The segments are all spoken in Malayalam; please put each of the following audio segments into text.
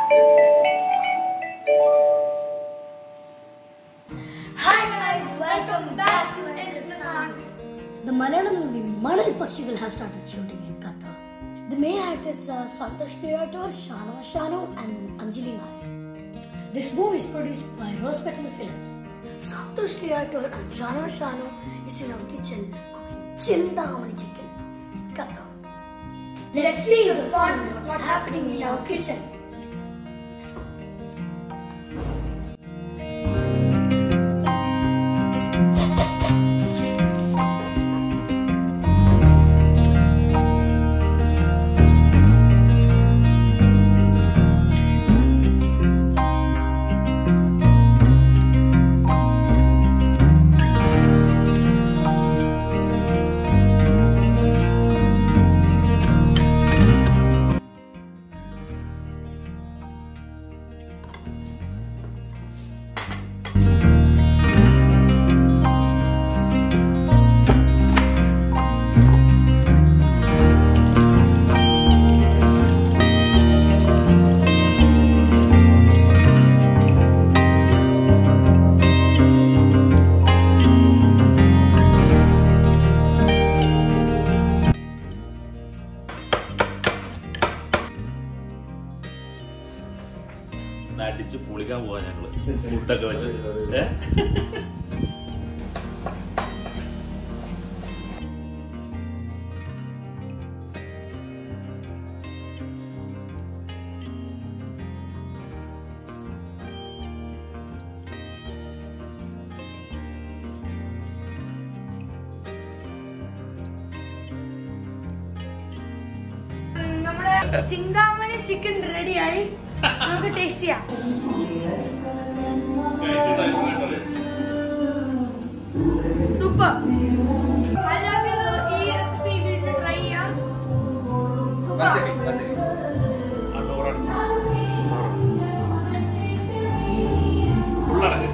Hi guys, welcome back to Instagram. The Malayalam movie Malal Pakshigal has started shooting in Qatar. The main actors are Santosh Kirator, Shana Shanu, and Anjali Nair. This movie is produced by Rose Petal Films. Santosh Kirator and Shana Shanu is in our kitchen cooking Chindamani chicken in Qatar. Let's see the fun what's happening in our kitchen. ഇന്ന് അടിച്ച് പൊളിക്കാൻ പോവാ ഞങ്ങള് ഫുഡൊക്കെ വെച്ച് ഏ? നമ്മുടെ ചിന്താമണി ചിക്കൻ റെഡിയായി നമുക്ക് ടേസ്റ്റ് ചെയ്യാം സൂപ്പർ എല്ലാവർക്കും ഈ റെസിപ്പി വീട്ടിൽ ട്രൈ ചെയ്യാം സൂപ്പർ ആ ഡോറടച്ച്. ഫുള്ളടക്ക്.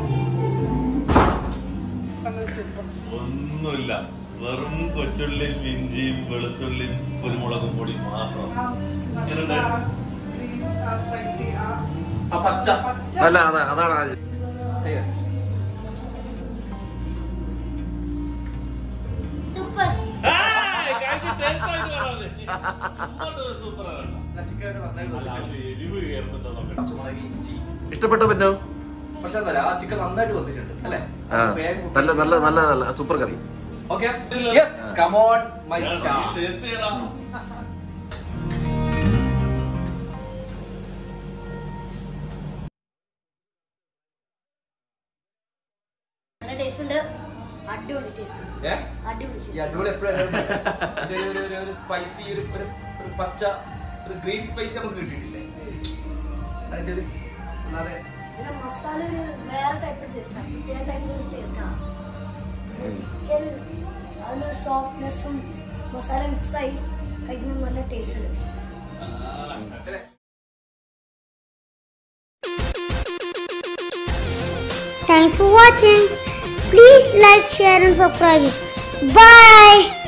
ഒന്നുമില്ല വെറും കൊച്ചുള്ളിയും ഇഞ്ചിയും വെളുത്തുള്ളിയും കുരുമുളകും പൊടി മാത്രം എങ്ങനെയുണ്ട് ആ പച്ച അല്ല അതാ അതാണ് ആദ്യം. സൂപ്പർ ഏയ്, കഴിച്ച് taste ആയിട്ട് പറയാതെ. ഇങ്ങോട്ട് സൂപ്പറാണ് കേട്ടോ. ചിക്കൻ നന്നായിട്ട് അല്ല, അവന് എരിവ് കയറുന്നുണ്ടോ നോക്കട്ടെ പച്ചമുളക് ഇഞ്ചി ഇഷ്ടപ്പെട്ട പിന്നോ പക്ഷെ എന്താ ആ ചിക്കൻ നന്നായിട്ട് വന്നിട്ടുണ്ട് അല്ലേ ആ, നല്ല നല്ല നല്ല നല്ല super curry okay yes come on my ഞാൻ സ്റ്റാർ ടേസ്റ്റ് ചെയ്യണം നല്ല ടേസ്റ്റ് ഉണ്ട് അടിപൊളി ടേസ്റ്റ് ഉണ്ട് ഏ അടിപൊളി ഈ taste. അടിപൊളി എപ്പോഴും ഒരു സ്പൈസി ഒരു ഒരു ഒരു പച്ച ഒരു ഗ്രീൻ സ്പൈസി നമുക്ക് കിട്ടിയിട്ടില്ലേ അതിന്റെ ഒരു അല്ലാതെ പിന്നെ മസാല ഒരു വേറെ ടൈപ്പ് ടേസ്റ്റ് ആണ് പ്രത്യേക ടൈപ്പ് ടേസ്റ്റ് ആണ് ചിക്കൻ അതിനൊരു സോഫ്റ്റ്നെസ്സും മസാല മിക്സ് ആയി കഴിക്കുമ്പോൾ നല്ല ടേസ്റ്റ് ഉണ്ട് അല്ലേ Thanks for watching. Please like, share and subscribe. Bye.